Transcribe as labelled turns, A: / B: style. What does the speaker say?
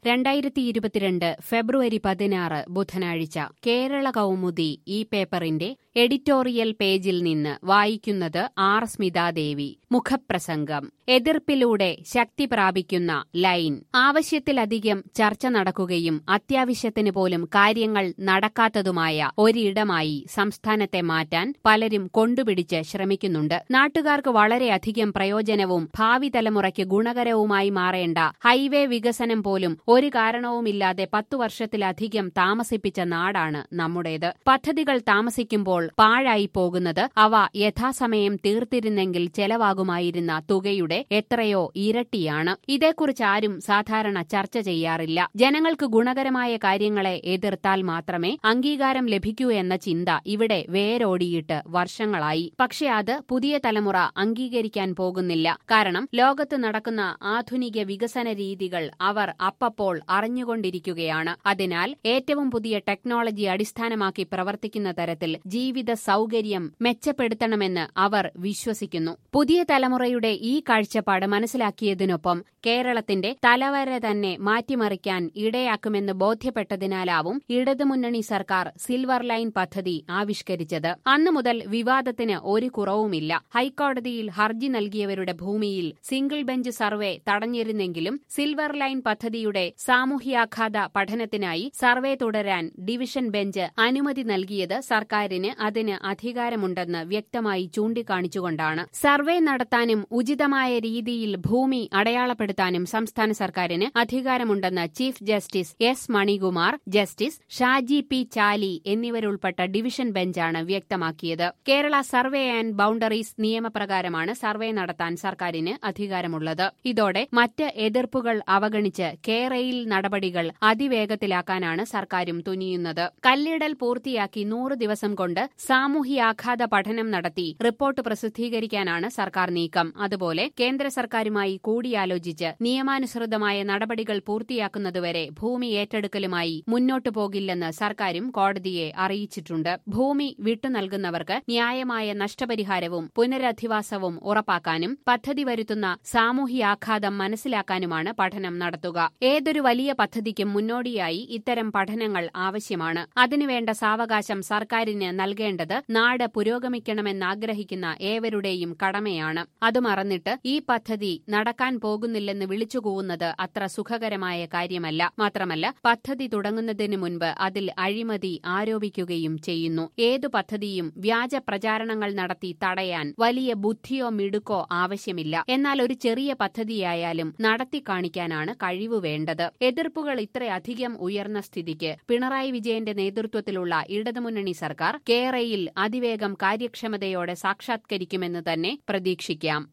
A: രണ്ടായിരത്തി ഇരുപത്തിരണ്ട് ഫെബ്രുവരി പതിനാറ് ബുധനാഴ്ച കേരള കൗമുദി ഈ പേപ്പറിന്റെ എഡിറ്റോറിയൽ പേജിൽ നിന്ന് വായിക്കുന്നത് ആർ സ്മിതാദേവി മുഖപ്രസംഗം എതിർപ്പിലൂടെ ശക്തി പ്രാപിക്കുന്ന ലൈൻ ആവശ്യത്തിലധികം ചർച്ച നടക്കുകയും അത്യാവശ്യത്തിന് പോലും കാര്യങ്ങൾ നടക്കാത്തതുമായ ഒരിടമായി സംസ്ഥാനത്തെ മാറ്റാൻ പലരും കൊണ്ടുപിടിച്ച് ശ്രമിക്കുന്നുണ്ട് നാട്ടുകാർക്ക് വളരെയധികം പ്രയോജനവും ഭാവി തലമുറയ്ക്ക് ഗുണകരവുമായി മാറേണ്ട ഹൈവേ വികസനം പോലും ഒരു കാരണവുമില്ലാതെ പത്തു വർഷത്തിലധികം താമസിപ്പിച്ച നാടാണ് നമ്മുടേത് പദ്ധതികൾ താമസിക്കുമ്പോൾ പാഴായി പോകുന്നത് അവ യഥാസമയം തീർത്തിരുന്നെങ്കിൽ ചെലവാകുമായിരുന്ന തുകയുടെ എത്രയോ ഇരട്ടിയാണ് ഇതേക്കുറിച്ച് ആരും സാധാരണ ചർച്ച ചെയ്യാറില്ല ജനങ്ങൾക്ക് ഗുണകരമായ കാര്യങ്ങളെ എതിർത്താൽ മാത്രമേ അംഗീകാരം ലഭിക്കൂ എന്ന ചിന്ത ഇവിടെ വേരോടിയിട്ട് വർഷങ്ങളായി പക്ഷെ അത് പുതിയ തലമുറ അംഗീകരിക്കാൻ പോകുന്നില്ല കാരണം ലോകത്ത് നടക്കുന്ന ആധുനിക വികസന രീതികൾ അവർ അപ്പപ്പോൾ അറിഞ്ഞുകൊണ്ടിരിക്കുകയാണ് അതിനാൽ ഏറ്റവും പുതിയ ടെക്നോളജി അടിസ്ഥാനമാക്കി പ്രവർത്തിക്കുന്ന തരത്തിൽ ജീവിത സൗകര്യം മെച്ചപ്പെടുത്തണമെന്ന് അവർ വിശ്വസിക്കുന്നു പുതിയ തലമുറയുടെ ഈ കാഴ്ചപ്പാട് മനസ്സിലാക്കിയതിനൊപ്പം കേരളത്തിന്റെ തലവര തന്നെ മാറ്റിമറിക്കാൻ ഇടയാക്കുമെന്ന് ബോധ്യപ്പെട്ടതിനാലാവും ഇടതുമുന്നണി സർക്കാർ സിൽവർ ലൈൻ പദ്ധതി ആവിഷ്കരിച്ചത് അന്നു മുതൽ വിവാദത്തിന് ഒരു കുറവുമില്ല ഹൈക്കോടതിയിൽ ഹർജി നൽകിയവരുടെ ഭൂമിയിൽ സിംഗിൾ ബെഞ്ച് സർവേ തടഞ്ഞിരുന്നെങ്കിലും സിൽവർ ലൈൻ പദ്ധതിയുടെ സാമൂഹ്യാഘാത പഠനത്തിനായി സർവേ തുടരാൻ ഡിവിഷൻ ബെഞ്ച് അനുമതി നൽകിയത് സർക്കാരിന് അതിന് അധികാരമുണ്ടെന്ന് വ്യക്തമായി ചൂണ്ടിക്കാണിച്ചുകൊണ്ടാണ് സർവേ നടത്താനും ഉചിതമായ രീതിയിൽ ഭൂമി അടയാളപ്പെടുത്താനും സംസ്ഥാന സർക്കാരിന് അധികാരമുണ്ടെന്ന് chief justice S Manikumar justice Shaji P Chaly എന്നിവരുൾപ്പെട്ട ഡിവിഷൻ ബെഞ്ചാണ് വ്യക്തമാക്കിയത് കേരള സർവേ ആൻഡ് ബൌണ്ടറീസ് നിയമപ്രകാരമാണ് സർവേ നടത്താൻ സർക്കാരിന് അധികാരമുള്ളത് ഇതോടെ മറ്റ് എതിർപ്പുകൾ അവഗണിച്ച് കേരയിൽ നടപടികൾ അതിവേഗത്തിലാക്കാനാണ് സർക്കാരും തുനിയുന്നത് കല്ലിടൽ പൂർത്തിയാക്കി നൂറ് ദിവസം കൊണ്ട് സാമൂഹ്യാഘാത പഠനം നടത്തി റിപ്പോർട്ട് പ്രസിദ്ധീകരിക്കാനാണ് സർക്കാർ നീക്കം അതുപോലെ കേന്ദ്ര സർക്കാരുമായി കൂടിയാലോചിച്ച് നിയമാനുസൃതമായ നടപടികൾ പൂർത്തിയാക്കുന്നതുവരെ ഭൂമി ഏറ്റെടുക്കലുമായി മുന്നോട്ടു പോകില്ലെന്ന് സർക്കാരും കോടതിയെ അറിയിച്ചിട്ടുണ്ട് ഭൂമി വിട്ടുനൽകുന്നവർക്ക് ന്യായമായ നഷ്ടപരിഹാരവും പുനരധിവാസവും ഉറപ്പാക്കാനും പദ്ധതി വരുത്തുന്ന സാമൂഹ്യാഘാതം മനസ്സിലാക്കാനുമാണ് പഠനം നടത്തുക ഏതൊരു വലിയ പദ്ധതിക്കും മുന്നോടിയായി ഇത്തരം പഠനങ്ങൾ ആവശ്യമാണ് അതിനുവേണ്ട സാവകാശം സർക്കാരിന് നൽകേണ്ടത് നാട് പുരോഗമിക്കണമെന്നാഗ്രഹിക്കുന്ന ഏവരുടെയും കടമയാണ് അത് മറന്നിട്ട് ഈ പദ്ധതി നടക്കാൻ പോകുന്നില്ലെന്ന് വിളിച്ചുകൂവുന്നത് അത്ര സുഖകരമായ കാര്യമല്ല മാത്രമല്ല പദ്ധതി തുടങ്ങുന്നതിന് മുൻപ് അതിൽ അഴിമതി ആരോപിക്കുകയും ചെയ്യുന്നു ഏതു പദ്ധതിയും വ്യാജ പ്രചാരണങ്ങൾ നടത്തി തടയാൻ വലിയ ബുദ്ധിയോ മിടുക്കോ ആവശ്യമില്ല എന്നാൽ ഒരു ചെറിയ പദ്ധതിയായാലും നടത്തി കാണിക്കാനാണ് കഴിവ് വേണ്ടത് എതിർപ്പുകൾ ഇത്രയധികം ഉയർന്ന സ്ഥിതിക്ക് പിണറായി വിജയന്റെ നേതൃത്വത്തിലുള്ള ഇടതുമുന്നണി സർക്കാർ കേരയിൽ അതിവേഗം കാര്യക്ഷമതയോടെ സാക്ഷാത്കരിക്കുമെന്ന് തന്നെ പ്രതീക്ഷിക്കാം